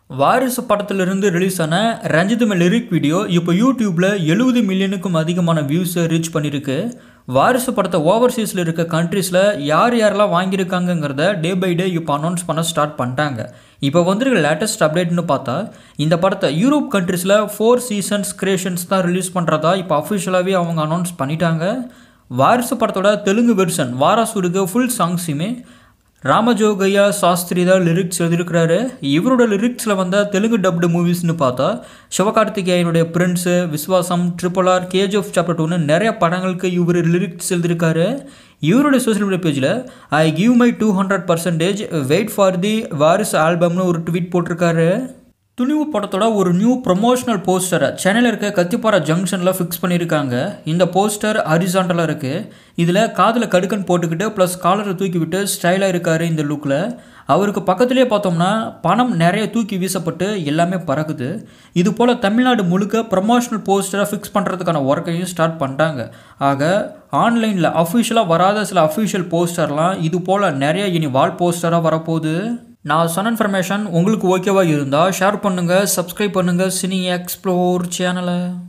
வாரிசு படத்திலிருந்து ரிலீஸ் ஆன ரஞ்சிதமே லிரிக் வீடியோ இப்போ யூடியூப்பில் எழுபது மில்லியனுக்கும் அதிகமான வியூஸை ரீச் பண்ணியிருக்கு வாரிசு படத்தை ஓவர்சீஸில் இருக்க கண்ட்ரீஸில் யார் யாரெல்லாம் வாங்கியிருக்காங்கங்கிறத டே பை டே இப்போ அனௌன்ஸ் பண்ண ஸ்டார்ட் பண்ணிட்டாங்க இப்போ வந்திருக்க லேட்டஸ்ட் அப்டேட்னு பார்த்தா இந்த படத்தை யூரோப் கண்ட்ரீஸில் ஃபோர் சீசன்ஸ் கிரியேஷன்ஸ் தான் ரிலீஸ் பண்ணுறதா இப்போ அஃபிஷியலாகவே அவங்க அனௌன்ஸ் பண்ணிட்டாங்க வாரிசு படத்தோட தெலுங்கு வெர்ஷன் வாராசூருக்கு ஃபுல் சாங்ஸுமே ராமஜோகையா சாஸ்திரி தான் லிரிக்ஸ் எழுதியிருக்கிறாரு இவரோட லிரிக்ஸில் வந்த தெலுங்கு டப்டு மூவிஸ்னு பார்த்தா சிவகார்த்திகேயனுடைய Prince Viswasam triple R KGF chapter டூன்னு நிறைய படங்களுக்கு இவர் லிரிக்ஸ் எழுதியிருக்காரு இவருடைய சோஷியல் மீடியா பேஜில் I give my two hundred percentage wait for the Varisu ஆல்பம்னு ஒரு ட்வீட் போட்டிருக்காரு துணிவு படத்தோட ஒரு நியூ ப்ரொமோஷனல் போஸ்டரை சென்னையில் இருக்க கத்திப்பாரா ஜங்ஷனில் ஃபிக்ஸ் பண்ணியிருக்காங்க இந்த போஸ்டர் ஹரிசாண்டலாக இருக்குது இதில் காதில் கடுக்கன் போட்டுக்கிட்டு ப்ளஸ் காலரை தூக்கி விட்டு ஸ்டைலாக இருக்கார் இந்த லுக்கில் அவருக்கு பக்கத்துலேயே பார்த்தோம்னா பணம் நிறைய தூக்கி வீசப்பட்டு எல்லாமே பறக்குது இது போல் தமிழ்நாடு முழுக்க ப்ரமோஷனல் போஸ்டரை ஃபிக்ஸ் பண்ணுறதுக்கான ஒர்க்கையும் ஸ்டார்ட் பண்ணிட்டாங்க ஆக ஆன்லைனில் அஃபிஷியலாக வராத சில அஃபிஷியல் போஸ்டர்லாம் இது போல் நிறைய இனி வால் போஸ்டராக வரப்போகுது நான் சொன்ன இன்ஃபர்மேஷன் உங்களுக்கு ஓகேவா இருந்தால் ஷேர் பண்ணுங்கள் சப்ஸ்கிரைப் பண்ணுங்கள் சினி எக்ஸ்ப்ளோர் சேனலை